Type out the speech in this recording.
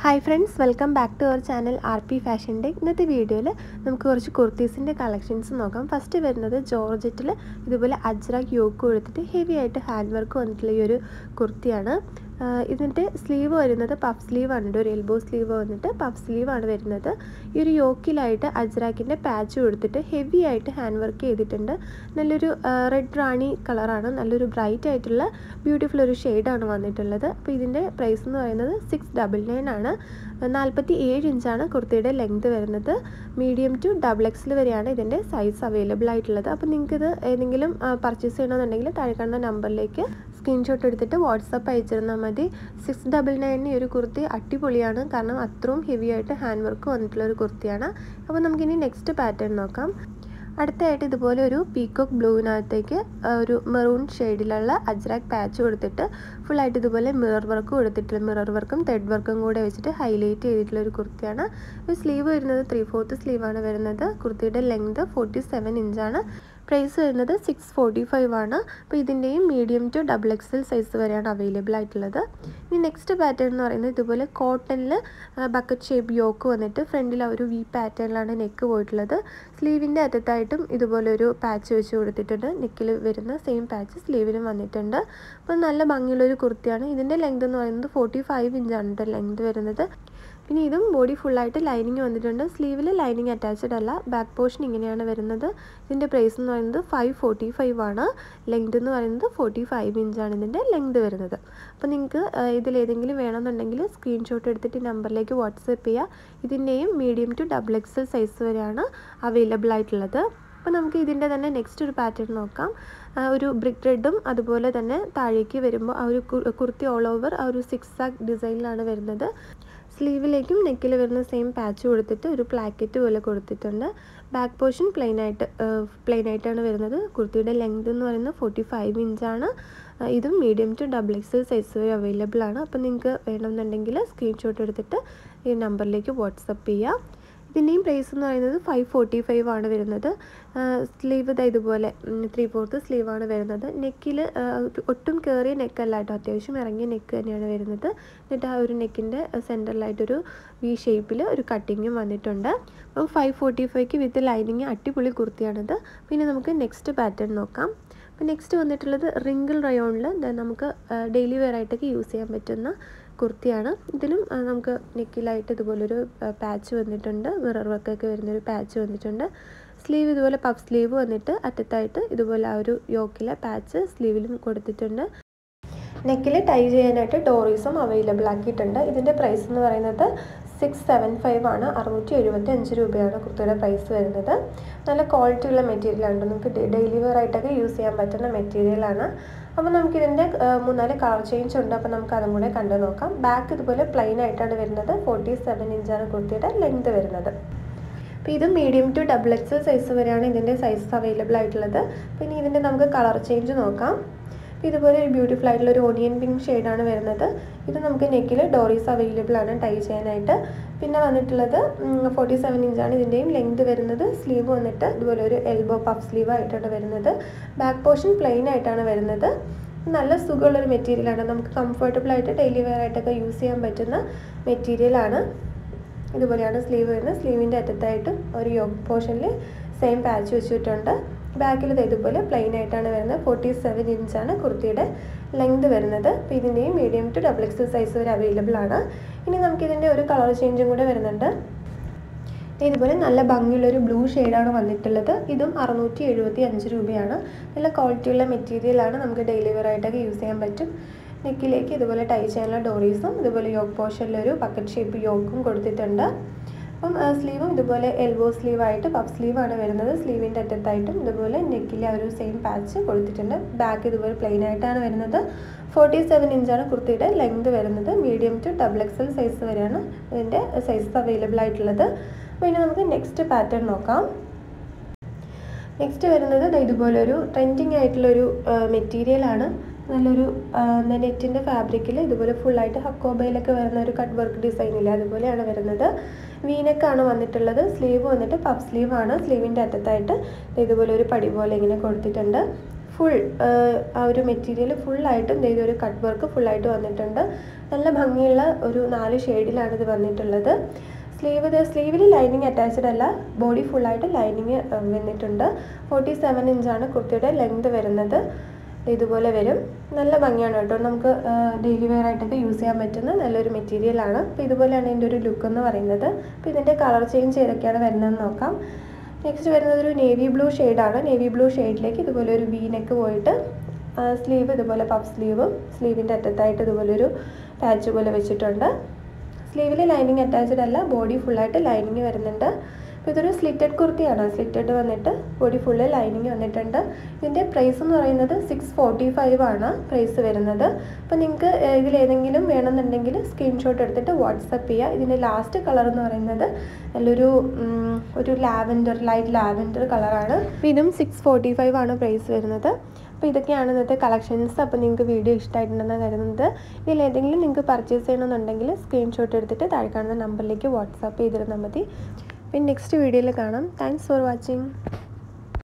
hi friends welcome back to our channel R P ഫാഷൻ്റെ ഇന്നത്തെ വീഡിയോയിൽ നമുക്ക് കുറച്ച് കുർത്തീസിൻ്റെ കളക്ഷൻസ് നോക്കാം ഫസ്റ്റ് വരുന്നത് ജോർജറ്റിൽ ഇതുപോലെ അജ്രാക്ക് യോക്ക് കൊടുത്തിട്ട് ഹെവി ആയിട്ട് ഹാൻഡ് വർക്ക് വന്നിട്ടുള്ള ഈ ഒരു കുർത്തിയാണ് ഇതിൻ്റെ സ്ലീവ് വരുന്നത് പഫ് സ്ലീവ് ആണ് ഒരു എൽബോ സ്ലീവ് വന്നിട്ട് പഫ് സ്ലീവ് ആണ് വരുന്നത് ഈ ഒരു യോക്കിലായിട്ട് അജ്രാക്കിൻ്റെ പാച്ച് കൊടുത്തിട്ട് ഹെവി ആയിട്ട് ഹാൻഡ് വർക്ക് ചെയ്തിട്ടുണ്ട് നല്ലൊരു റെഡ് റാണി കളറാണ് നല്ലൊരു ബ്രൈറ്റ് ആയിട്ടുള്ള ബ്യൂട്ടിഫുൾ ഒരു ഷെയ്ഡാണ് വന്നിട്ടുള്ളത് അപ്പോൾ ഇതിൻ്റെ പ്രൈസ് എന്ന് പറയുന്നത് സിക്സ് ഡബിൾ നയൻ ആണ് നാൽപ്പത്തി ഏഴ് ഇഞ്ചാണ് കുർത്തിയുടെ ലെങ്ത് വരുന്നത് മീഡിയം ടു ഡബിൾ എക്സിൽ വരെയാണ് ഇതിൻ്റെ സൈസ് അവൈലബിൾ ആയിട്ടുള്ളത് അപ്പോൾ നിങ്ങൾക്കിത് ഏതെങ്കിലും പർച്ചേസ് ചെയ്യണമെന്നുണ്ടെങ്കിൽ താഴെ കാണുന്ന നമ്പറിലേക്ക് സ്ക്രീൻഷോട്ട് എടുത്തിട്ട് വാട്സപ്പ് അയച്ചിരുന്നാൽ മതി സിക്സ് ഡബിൾ നയനിന് ഈ ഒരു കുർത്തി അടിപൊളിയാണ് കാരണം അത്രയും ഹെവി ആയിട്ട് ഹാൻഡ് വർക്ക് വന്നിട്ടുള്ള ഒരു കുർത്തിയാണ് അപ്പോൾ നമുക്കിനി നെക്സ്റ്റ് പാറ്റേൺ നോക്കാം അടുത്തായിട്ട് ഇതുപോലെ ഒരു പീക്കോക്ക് ബ്ലൂവിനകത്തേക്ക് ഒരു മെറൂൺ ഷെയ്ഡിലുള്ള അജ്രാക്ക് പാച്ച് കൊടുത്തിട്ട് ഫുള്ളായിട്ട് ഇതുപോലെ മിറർ വർക്ക് കൊടുത്തിട്ട് മിറർ വർക്കും ത്രെഡ് വർക്കും കൂടെ വെച്ചിട്ട് ഹൈലൈറ്റ് ചെയ്തിട്ടുള്ള ഒരു കുർത്തിയാണ് ഒരു സ്ലീവ് വരുന്നത് ത്രീ ഫോർത്ത് സ്ലീവാണ് വരുന്നത് കുർത്തിയുടെ ലെങ്ത് ഫോർട്ടി സെവൻ ഇഞ്ചാണ് പ്രൈസ് വരുന്നത് സിക്സ് ഫോർട്ടി ഫൈവ് ആണ് അപ്പോൾ ഇതിൻ്റെയും medium to double XL size വരെയാണ് അവൈലബിൾ ആയിട്ടുള്ളത് ഇനി നെക്സ്റ്റ് പാറ്റേൺ എന്ന് പറയുന്നത് ഇതുപോലെ കോട്ടണിൽ ബക്കറ്റ് ഷേപ്പ് യോക്ക് വന്നിട്ട് ഫ്രണ്ടിൽ ഒരു വി പാറ്റേണിലാണ് നെക്ക് പോയിട്ടുള്ളത് സ്ലീവിൻ്റെ അറ്റത്തായിട്ടും ഇതുപോലെ ഒരു പാച്ച് വെച്ച് കൊടുത്തിട്ടുണ്ട് നെക്കിൽ വരുന്ന സെയിം പാച്ച് സ്ലീവിനും വന്നിട്ടുണ്ട് അപ്പോൾ നല്ല ഭംഗിയുള്ളൊരു കുർത്തിയാണ് ഇതിൻ്റെ ലെങ്ത് എന്ന് പറയുന്നത് ഫോർട്ടി ഫൈവ് ഇഞ്ചാണ് കേട്ടോ ലെങ്ത് വരുന്നത് പിന്നെ ഇതും ബോഡി ഫുള്ളായിട്ട് ലൈനിങ് വന്നിട്ടുണ്ട് സ്ലീവിൽ ലൈനിങ് അറ്റാച്ച്ഡ് അല്ല ബാക്ക് പോർഷൻ ഇങ്ങനെയാണ് വരുന്നത് ഇതിൻ്റെ പ്രൈസ് എന്ന് പറയുന്നത് ഫൈവ് ഫോർട്ടി ഫൈവ് ആണ് ലെങ്ത് എന്ന് പറയുന്നത് ഫോർട്ടി ഫൈവ് ഇഞ്ചാണ് ഇതിൻ്റെ ലെങ്ത് വരുന്നത് അപ്പോൾ നിങ്ങൾക്ക് ഇതിലേതെങ്കിലും വേണമെന്നുണ്ടെങ്കിൽ സ്ക്രീൻഷോട്ട് എടുത്തിട്ട് നമ്പറിലേക്ക് വാട്സപ്പ് ചെയ്യുക ഇതിൻ്റെയും medium to double XL size വരെയാണ് അവൈലബിൾ ആയിട്ടുള്ളത് അപ്പോൾ നമുക്ക് ഇതിൻ്റെ തന്നെ നെക്സ്റ്റ് ഒരു പാറ്റേൺ നോക്കാം ഒരു ബ്രിക്ക് റെഡും അതുപോലെ തന്നെ താഴേക്ക് വരുമ്പോൾ ആ ഒരു കുർത്തി ഓൾ ഓവർ ആ ഒരു സിക്സ് ആക്ക് ഡിസൈനിലാണ് വരുന്നത് സ്ലീവിലേക്കും നെക്കിൽ വരുന്ന സെയിം പാച്ച് കൊടുത്തിട്ട് ഒരു പ്ലാക്കറ്റ് പോലെ കൊടുത്തിട്ടുണ്ട് ബാക്ക് പോർഷൻ പ്ലെയിൻ ആയിട്ട് പ്ലെയിൻ ആയിട്ടാണ് വരുന്നത് കുർത്തിയുടെ ലെങ്ത് എന്ന് പറയുന്നത് ഫോർട്ടി ഫൈവ് ഇഞ്ചാണ് ഇതും medium to double XL size വരെ അവൈലബിൾ ആണ് അപ്പോൾ നിങ്ങൾക്ക് വേണമെന്നുണ്ടെങ്കിൽ സ്ക്രീൻഷോട്ട് എടുത്തിട്ട് ഈ നമ്പറിലേക്ക് വാട്സപ്പ് ചെയ്യുക ഇതിൻ്റെയും പ്രൈസ് എന്ന് പറയുന്നത് ഫൈവ് ഫോർട്ടി ഫൈവ് ആണ് വരുന്നത് സ്ലീവ് ഇതാ ഇതുപോലെ ത്രീ ഫോർത്ത് സ്ലീവാണ് വരുന്നത് നെക്കിൽ ഒട്ടും കയറിയ നെക്കല്ല കേട്ടോ അത്യാവശ്യം ഇറങ്ങിയ നെക്ക് തന്നെയാണ് വരുന്നത് എന്നിട്ട് ആ ഒരു നെക്കിൻ്റെ സെൻറ്ററിലായിട്ടൊരു വി ഷേപ്പിൽ ഒരു കട്ടിങ്ങും വന്നിട്ടുണ്ട് അപ്പോൾ ഫൈവ് ഫോർട്ടി ഫൈവ്ക്ക് വിത്ത് ലൈനിങ് അടിപൊളി കുർത്തിയാണിത് പിന്നെ നമുക്ക് നെക്സ്റ്റ് പാറ്റേൺ നോക്കാം അപ്പോൾ നെക്സ്റ്റ് വന്നിട്ടുള്ളത് റിങ്കിൾ റയോണിൽ നമുക്ക് ഡെയിലി വെയർ ആയിട്ടൊക്കെ യൂസ് ചെയ്യാൻ പറ്റുന്ന കുർത്തിയാണ് ഇതിലും നമുക്ക് നെക്കിലായിട്ട് ഇതുപോലൊരു പാച്ച് വന്നിട്ടുണ്ട് മിറർ വർക്കൊക്കെ വരുന്നൊരു പാച്ച് വന്നിട്ടുണ്ട് സ്ലീവ് ഇതുപോലെ പഫ് സ്ലീവ് വന്നിട്ട് അറ്റത്തായിട്ട് ഇതുപോലെ ആ ഒരു യോക്കിലെ പാച്ച് സ്ലീവിലും കൊടുത്തിട്ടുണ്ട് നെക്കിൽ ടൈ ചെയ്യാനായിട്ട് ഡോറീസും അവൈലബിൾ ആക്കിയിട്ടുണ്ട് ഇതിൻ്റെ പ്രൈസ് എന്ന് പറയുന്നത് സിക്സ് സെവൻ ഫൈവ് ആണ് അറുന്നൂറ്റി എഴുപത്തി അഞ്ച് രൂപയാണ് കുർത്തിയുടെ പ്രൈസ് വരുന്നത് നല്ല ക്വാളിറ്റി ഉള്ള മെറ്റീരിയലാണ് നമുക്ക് ഡെയിലി വെയർ ആയിട്ടൊക്കെ യൂസ് ചെയ്യാൻ പറ്റുന്ന മെറ്റീരിയലാണ് അപ്പോൾ നമുക്കിതിൻ്റെ മൂന്നാല് കളർ ചേഞ്ച് ഉണ്ട് അപ്പോൾ നമുക്ക് അതും കൂടെ കണ്ടു നോക്കാം ബാക്ക് ഇതുപോലെ പ്ലെയിൻ ആയിട്ടാണ് വരുന്നത് ഫോർട്ടി സെവൻ ഇഞ്ചാണ് കുർത്തിയുടെ ലെങ്ത് വരുന്നത് അപ്പോൾ ഇത് medium to double XL size വരെയാണ് ഇതിൻ്റെ സൈസ് അവൈലബിൾ ആയിട്ടുള്ളത് പിന്നെ ഇതിൻ്റെ നമുക്ക് കളർ ചേഞ്ച് നോക്കാം ഇതുപോലെ ഒരു ബ്യൂട്ടിഫുൾ ആയിട്ടുള്ള ഒരു ഓണിയൻ പിങ്ക് ഷെയ്ഡാണ് വരുന്നത് ഇത് നമുക്ക് നെക്കിൽ ഡോറീസ് അവൈലബിൾ ആണ് ടൈ ചെയ്യാനായിട്ട് പിന്നെ വന്നിട്ടുള്ളത് ഫോർട്ടി സെവൻ ഇഞ്ചാണ് ഇതിൻ്റെയും ലെങ്ത് വരുന്നത് സ്ലീവ് വന്നിട്ട് ഇതുപോലെ ഒരു എൽബോ പഫ് സ്ലീവ് ആയിട്ടാണ് വരുന്നത് ബാക്ക് പോർഷൻ പ്ലെയിൻ ആയിട്ടാണ് വരുന്നത് നല്ല സുഖമുള്ളൊരു മെറ്റീരിയലാണ് നമുക്ക് കംഫർട്ടബിൾ ആയിട്ട് ഡെയിലി വെയർ ആയിട്ടൊക്കെ യൂസ് ചെയ്യാൻ പറ്റുന്ന മെറ്റീരിയലാണ് ഇതുപോലെയാണ് സ്ലീവ് വരുന്നത് സ്ലീവിൻ്റെ അറ്റത്തായിട്ട് ഒരു യോഗ് പോർഷനിൽ സെയിം പാച്ച് വെച്ചിട്ടുണ്ട് ബാക്കിൽ ഇതുപോലെ പ്ലെയിൻ ആയിട്ടാണ് വരുന്നത് ഫോർട്ടി സെവൻ ഇഞ്ചാണ് കുർത്തിയുടെ ലെങ്ത് വരുന്നത് അപ്പോൾ ഇതിൻ്റെയും medium to double XL size വരെ അവൈലബിൾ ആണ് ഇനി നമുക്കിതിൻ്റെ ഒരു കളർ ചേഞ്ചും കൂടെ വരുന്നുണ്ട് ഇതുപോലെ നല്ല ഭംഗിയുള്ളൊരു ബ്ലൂ ഷെയ്ഡാണ് വന്നിട്ടുള്ളത് ഇതും അറുന്നൂറ്റി എഴുപത്തി അഞ്ച് രൂപയാണ് നല്ല ക്വാളിറ്റിയുള്ള മെറ്റീരിയലാണ് നമുക്ക് ഡെയിലി വെയർ ആയിട്ടൊക്കെ യൂസ് ചെയ്യാൻ പറ്റും നെക്കിലേക്ക് ഇതുപോലെ ടൈ ചെയ്യാനുള്ള ഡോറീസും ഇതുപോലെ യോക്ക് പോർഷനിലൊരു പക്കറ്റ് ഷേപ്പ് യോക്കും കൊടുത്തിട്ടുണ്ട് അപ്പം സ്ലീവും ഇതുപോലെ എൽബോ സ്ലീവായിട്ട് പഫ് സ്ലീവാണ് വരുന്നത് സ്ലീവിൻ്റെ അറ്റത്തായിട്ടും ഇതുപോലെ നെക്കിലെ ഒരു സെയിം പാച്ച് കൊടുത്തിട്ടുണ്ട് ബാക്ക് ഇതുപോലെ പ്ലെയിൻ ആയിട്ടാണ് വരുന്നത് ഫോർട്ടി സെവൻ ഇഞ്ചാണ് കുർത്തിയുടെ ലെങ്ത് വരുന്നത് medium to double XL size വരെയാണ് ഇതിൻ്റെ സൈസ് അവൈലബിൾ ആയിട്ടുള്ളത് അപ്പോൾ ഇനി നമുക്ക് നെക്സ്റ്റ് പാറ്റേൺ നോക്കാം നെക്സ്റ്റ് വരുന്നത് ഇതുപോലൊരു ട്രെൻഡിങ് ആയിട്ടുള്ളൊരു മെറ്റീരിയലാണ് നല്ലൊരു നെറ്റിൻ്റെ ഫാബ്രിക്കിൽ ഇതുപോലെ ഫുള്ളായിട്ട് ഹക്കോബയിലൊക്കെ വരുന്ന ഒരു കട്ട് വർക്ക് ഡിസൈൻ ഇല്ല അതുപോലെയാണ് വരുന്നത് വീനക്കാണ് വന്നിട്ടുള്ളത് സ്ലീവ് വന്നിട്ട് പഫ് സ്ലീവ് ആണ് സ്ലീവിൻ്റെ അറ്റത്തായിട്ട് ഇതുപോലെ ഒരു പടി പോലെ ഇങ്ങനെ കൊടുത്തിട്ടുണ്ട് ഫുൾ ആ ഒരു മെറ്റീരിയൽ ഫുള്ളായിട്ടും ഇതൊരു കട്ട് വർക്ക് ഫുള്ളായിട്ട് വന്നിട്ടുണ്ട് നല്ല ഭംഗിയുള്ള ഒരു നാല് ഷെയ്ഡിലാണ് ഇത് വന്നിട്ടുള്ളത് സ്ലീവ് ഇത് സ്ലീവിൽ ലൈനിങ് അറ്റാച്ച്ഡ് അല്ല ബോഡി ഫുള്ളായിട്ട് ലൈനിങ് വന്നിട്ടുണ്ട് ഫോർട്ടി സെവൻ ഇഞ്ചാണ് കുർത്തിയുടെ ലെങ്ത് വരുന്നത് ഇതുപോലെ വരും നല്ല ഭംഗിയാണ് കേട്ടോ നമുക്ക് ഡെയിലി വെയർ ആയിട്ടൊക്കെ യൂസ് ചെയ്യാൻ പറ്റുന്ന നല്ലൊരു മെറ്റീരിയലാണ് അപ്പോൾ ഇതുപോലെയാണ് ഇതിൻ്റെ ഒരു ലുക്ക് എന്ന് പറയുന്നത് അപ്പോൾ ഇതിൻ്റെ കളർ ചേഞ്ച് ഏതൊക്കെയാണ് വരുന്നതെന്ന് നോക്കാം നെക്സ്റ്റ് വരുന്നത് ഒരു നേവി ബ്ലൂ ഷെയ്ഡാണ് നേവി ബ്ലൂ ഷെയ്ഡിലേക്ക് ഇതുപോലെ ഒരു വി നെക്ക് പോയിട്ട് സ്ലീവ് ഇതുപോലെ പഫ് സ്ലീവും സ്ലീവിൻ്റെ അറ്റത്തായിട്ട് ഇതുപോലെ ഒരു പാച്ച് പോലെ വെച്ചിട്ടുണ്ട് സ്ലീവിൽ ലൈനിങ് അറ്റാച്ച്ഡ് അല്ല ബോഡി ഫുള്ളായിട്ട് ലൈനിങ് വരുന്നുണ്ട് അപ്പോൾ ഇതൊരു സ്ലിറ്റഡ് കുർത്തിയാണ് സ്ലിറ്റഡ് വന്നിട്ട് ബോഡി ഫുള്ള് ലൈനിങ് വന്നിട്ടുണ്ട് ഇതിൻ്റെ പ്രൈസ് എന്ന് പറയുന്നത് സിക്സ് ഫോർട്ടി ഫൈവ് ആണ് പ്രൈസ് വരുന്നത് അപ്പോൾ നിങ്ങൾക്ക് ഇതിലേതെങ്കിലും വേണമെന്നുണ്ടെങ്കിൽ സ്ക്രീൻഷോട്ട് എടുത്തിട്ട് വാട്സപ്പ് ചെയ്യുക ഇതിൻ്റെ ലാസ്റ്റ് കളർ എന്ന് പറയുന്നത് നല്ലൊരു ഒരു ലാവൻഡർ ലൈറ്റ് ലാവൻഡർ കളറാണ് അപ്പോൾ ഇതും സിക്സ് ഫോർട്ടി ഫൈവ് ആണ് പ്രൈസ് വരുന്നത് അപ്പോൾ ഇതൊക്കെയാണ് ഇന്നത്തെ കളക്ഷൻസ് അപ്പോൾ നിങ്ങൾക്ക് വീഡിയോ ഇഷ്ടമായിട്ടുണ്ടെന്ന് കരുതുന്നത് ഇതിൽ ഏതെങ്കിലും നിങ്ങൾക്ക് പർച്ചേസ് ചെയ്യണമെന്നുണ്ടെങ്കിൽ സ്ക്രീൻഷോട്ട് എടുത്തിട്ട് താഴെ കാണുന്ന നമ്പറിലേക്ക് വാട്സാപ്പ് ചെയ്തിരുന്നാൽ മതി പിന്നെ നെക്സ്റ്റ് വീഡിയോയിൽ കാണാം താങ്ക്സ് ഫോർ വാച്ചിങ്